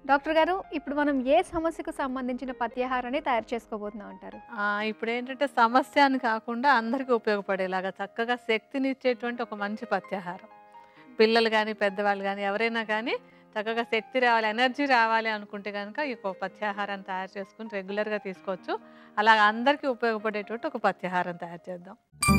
doctor గారు ఇప్పుడు మనం ఏ సమస్యకు సంబంధించిన పత్యాహారాన్ని తయారు చేసుకోబోతున్నాం అంటారు ఆ, ఇప్పుడు ఏంటంటే సమస్య అని కాకుండా అందరికీ ఉపయోగపడేలాగా చక్కగా శక్తిని ఇచ్చేటువంటి ఒక మంచి పత్యాహారం పిల్లలు కానీ పెద్దవాళ్ళు కానీ ఎవరైనా కానీ చక్కగా శక్తి రావాలి ఎనర్జీ రావాలి అనుకుంటే కనుక ఈ ఒక పత్యాహారాన్ని తయారు చేసుకుని రెగ్యులర్గా తీసుకోవచ్చు అలా అందరికీ ఉపయోగపడేటువంటి ఒక పత్యాహారం తయారు చేద్దాం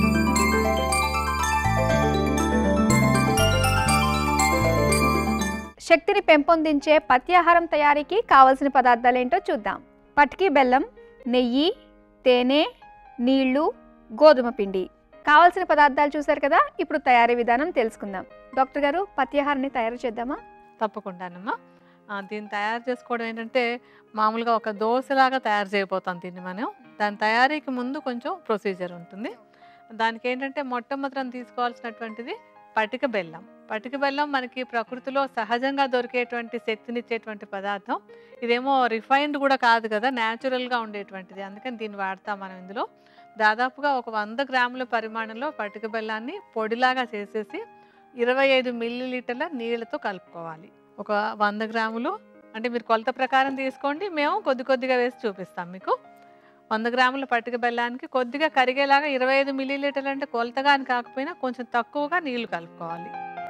శక్తిని పెంపొందించే పత్యాహారం తయారీకి కావలసిన పదార్థాలు ఏంటో చూద్దాం పటికి బెల్లం నెయ్యి తేనె నీళ్లు గోధుమ పిండి కావలసిన పదార్థాలు చూశారు కదా ఇప్పుడు తయారీ విధానం తెలుసుకుందాం డాక్టర్ గారు పత్యాహారాన్ని తయారు చేద్దామా తప్పకుండానమ్మా ఆ, దీన్ని తయారు చేసుకోవడం ఏంటంటే మామూలుగా ఒక దోశలాగా తయారు చేయబోతాం దీన్ని మనం దాని తయారీకి ముందు కొంచెం ప్రొసీజర్ ఉంటుంది దానికి ఏంటంటే మొట్టమొదట తీసుకోవాల్సినటువంటిది పటిక బెల్లం పటిక బెల్లం మనకి ప్రకృతిలో సహజంగా దొరికేటువంటి శక్తినిచ్చేటువంటి పదార్థం ఇదేమో రిఫైన్డ్ కూడా కాదు కదా న్యాచురల్గా ఉండేటువంటిది అందుకని దీన్ని వాడతాం మనం ఇందులో దాదాపుగా ఒక వంద గ్రాముల పరిమాణంలో పటిక బెల్లాన్ని పొడిలాగా చేసేసి ఇరవై ఐదు మిల్లీ లీటర్ల నీళ్ళతో కలుపుకోవాలి ఒక వంద గ్రాములు అంటే మీరు కొలత ప్రకారం తీసుకోండి మేము కొద్ది కొద్దిగా వేసి చూపిస్తాం మీకు వంద గ్రాముల పట్టిక బెల్లానికి కొద్దిగా కరిగేలాగా ఇరవై ఐదు మిల్లీ లీటర్లు అంటే కొలతగా అని కాకపోయినా కొంచెం తక్కువగా నీళ్లు కలుపుకోవాలి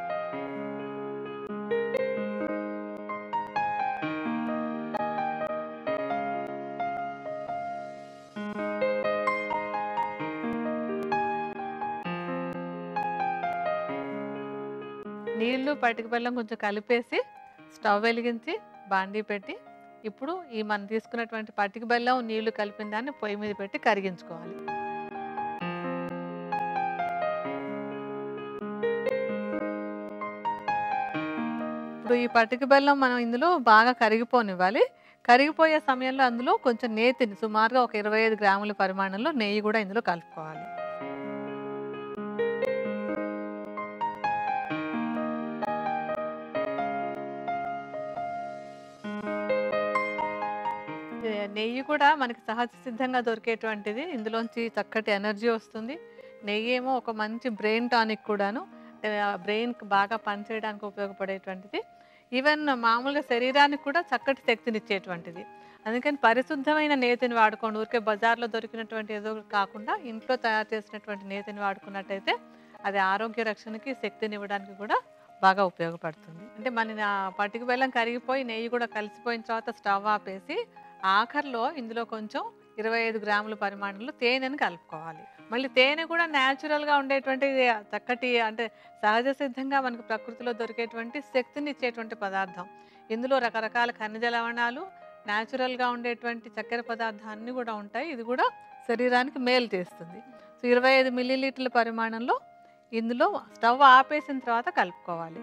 నీళ్లు పట్టిక బెల్లం కొంచెం కలిపేసి స్టవ్ వెలిగించి బాండీ పెట్టి ఇప్పుడు ఈ మనం తీసుకున్నటువంటి పట్టిక బెల్లం నీళ్లు కలిపిన దాన్ని పొయ్యి మీద పెట్టి కరిగించుకోవాలి ఇప్పుడు ఈ పట్టిక బెల్లం మనం ఇందులో బాగా కరిగిపోనివ్వాలి కరిగిపోయే సమయంలో అందులో కొంచెం నేతిని సుమారుగా ఒక ఇరవై ఐదు గ్రాముల పరిమాణంలో నెయ్యి కూడా ఇందులో కలుపుకోవాలి ఏ, నెయ్యి కూడా మనకి సహజ సిద్ధంగా దొరికేటువంటిది ఇందులోంచి చక్కటి ఎనర్జీ వస్తుంది నెయ్యి ఏమో ఒక మంచి బ్రెయిన్ టానిక్ కూడాను బ్రెయిన్కి బాగా పనిచేయడానికి ఉపయోగపడేటువంటిది ఈవెన్ మామూలుగా శరీరానికి కూడా చక్కటి శక్తినిచ్చేటువంటిది అందుకని పరిశుద్ధమైన నేతిని వాడుకోండి ఊరికే బజార్లో దొరికినటువంటి ఏదో కాకుండా ఇంట్లో తయారు చేసినటువంటి నేతిని వాడుకున్నట్టయితే అది ఆరోగ్య రక్షణకి శక్తిని ఇవ్వడానికి కూడా బాగా ఉపయోగపడుతుంది అంటే మన ఆ పట్టిక బెల్లం కరిగిపోయి నెయ్యి కూడా కలిసిపోయిన తర్వాత స్టవ్ ఆపేసి ఆఖర్లో ఇందులో కొంచెం ఇరవై ఐదు గ్రాముల పరిమాణంలో తేనెని కలుపుకోవాలి మళ్ళీ తేనె కూడా న్యాచురల్గా ఉండేటువంటి చక్కటి అంటే సహజ సిద్ధంగా మనకు ప్రకృతిలో దొరికేటువంటి శక్తిని ఇచ్చేటువంటి పదార్థం ఇందులో రకరకాల ఖనిజ లవణాలు న్యాచురల్గా ఉండేటువంటి చక్కెర పదార్థాలు అన్నీ కూడా ఉంటాయి ఇది కూడా శరీరానికి మేలు చేస్తుంది సో ఇరవై ఐదు మిల్లీలీటర్ల పరిమాణంలో ఇందులో స్టవ్ ఆపేసిన తర్వాత కలుపుకోవాలి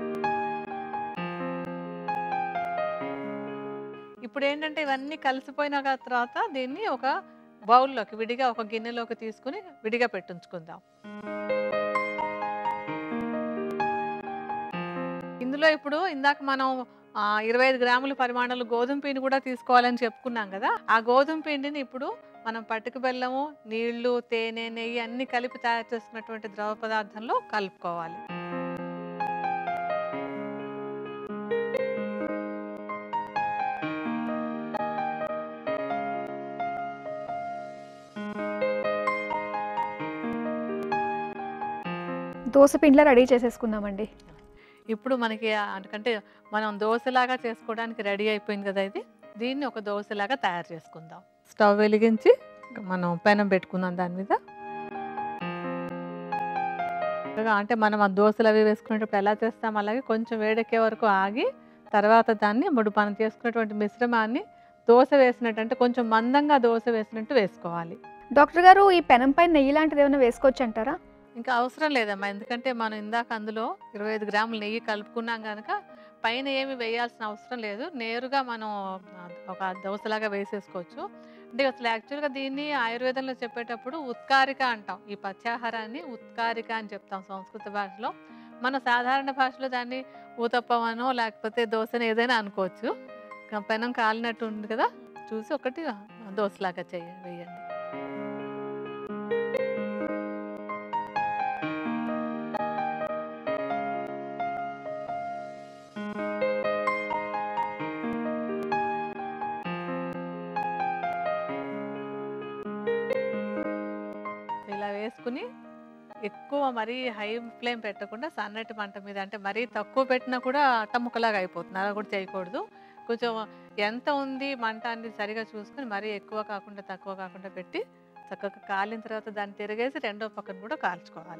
ఇప్పుడు ఏంటంటే ఇవన్నీ కలిసిపోయిన తర్వాత దీన్ని ఒక బౌల్లోకి విడిగా ఒక గిన్నెలోకి తీసుకుని విడిగా పెట్టించుకుందాం ఇందులో ఇప్పుడు ఇందాక మనం ఆ, ఇరవై ఐదు గ్రాముల పరిమాణాలు గోధుమ పిండి కూడా తీసుకోవాలని చెప్పుకున్నాం కదా ఆ గోధుమ పిండిని ఇప్పుడు మనం పట్టుకు బెల్లము నీళ్లు తేనె నెయ్యి అన్ని కలిపి తయారు చేసుకున్నటువంటి ద్రవ పదార్థంలో కలుపుకోవాలి దోశ పిండిలో రెడీ చేసేసుకుందామండి ఇప్పుడు మనకి అంటే మనం దోశలాగా చేసుకోవడానికి రెడీ అయిపోయింది కదా ఇది దీన్ని ఒక దోశలాగా తయారు చేసుకుందాం స్టవ్ వెలిగించి మనం పెనం పెట్టుకుందాం దాని మీద చక్కగా అంటే మనం ఆ దోశలు అవి వేసుకునేటప్పుడు ఎలా చేస్తాం అలాగే కొంచెం వేడెక్కే వరకు ఆగి తర్వాత దాన్ని ఇప్పుడు మనం చేసుకున్నటువంటి మిశ్రమాన్ని దోశ వేసినట్టు అంటే కొంచెం మందంగా దోశ వేసినట్టు వేసుకోవాలి డాక్టర్ గారు ఈ పెనం పైన నెయ్యి లాంటిది ఏమైనా వేసుకోవచ్చు అంటారా ఇంకా అవసరం లేదమ్మా ఎందుకంటే మనం ఇందాక అందులో ఇరవై ఐదు గ్రాముల నెయ్యి కలుపుకున్నాం కనుక పైన ఏమి వేయాల్సిన అవసరం లేదు నేరుగా మనం ఆ, ఒక దోశలాగా వేసేసుకోవచ్చు అంటే అసలు యాక్చువల్గా దీన్ని ఆయుర్వేదంలో చెప్పేటప్పుడు ఉత్కారిక అంటాం ఈ పత్యాహారాన్ని ఉత్కారిక అని చెప్తాం సంస్కృత భాషలో మన సాధారణ భాషలో దాన్ని ఊతప్పమనో లేకపోతే దోశను ఏదైనా అనుకోవచ్చు ఇంకా పెనం కాలినట్టు ఉంది కదా చూసి ఒకటి దోశలాగా చెయ్య వేయండి కలుపుకుని ఎక్కువ మరీ హై ఫ్లేమ్ పెట్టకుండా సన్నటి మంట మీద అంటే మరీ తక్కువ పెట్టినా కూడా అట్టముక్కలాగా అయిపోతుంది అలా కూడా చేయకూడదు కొంచెం ఎంత ఉంది మంట అనేది సరిగా చూసుకుని మరీ ఎక్కువ కాకుండా తక్కువ కాకుండా పెట్టి చక్కగా కాలిన తర్వాత దాన్ని తిరిగేసి రెండో పక్కన కూడా కాల్చుకోవాలి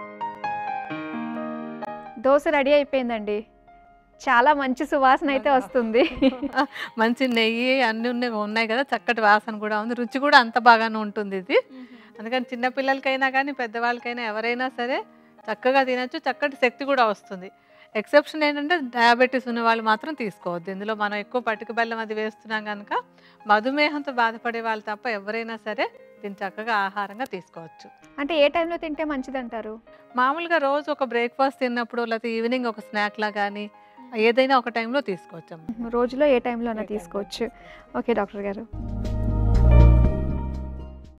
దోశ రెడీ అయిపోయిందండి చాలా మంచి సువాసన అయితే వస్తుంది మంచి నెయ్యి అన్ని ఉన్నాయి ఉన్నాయి కదా చక్కటి వాసన కూడా ఉంది రుచి కూడా అంత బాగానే ఉంటుంది ఇది అందుకని చిన్నపిల్లలకైనా కానీ పెద్దవాళ్ళకైనా ఎవరైనా సరే చక్కగా తినచ్చు చక్కటి శక్తి కూడా వస్తుంది ఎక్సెప్షన్ ఏంటంటే డయాబెటీస్ ఉన్న వాళ్ళు మాత్రం తీసుకోవద్దు ఇందులో మనం ఎక్కువ పట్టుకు బెల్లం అది వేస్తున్నాం కనుక మధుమేహంతో బాధపడే వాళ్ళు తప్ప ఎవరైనా సరే దీన్ని చక్కగా ఆహారంగా తీసుకోవచ్చు అంటే ఏ టైంలో తింటే మంచిది అంటారు మామూలుగా రోజు ఒక బ్రేక్ఫాస్ట్ తిన్నప్పుడు లేకపోతే ఈవినింగ్ ఒక స్నాక్ లా కానీ ఏదైనా ఒక టైంలో తీసుకోవచ్చు రోజులో ఏ టైంలో అయినా ఏ టైంలో తీసుకోవచ్చు ఓకే డాక్టర్ గారు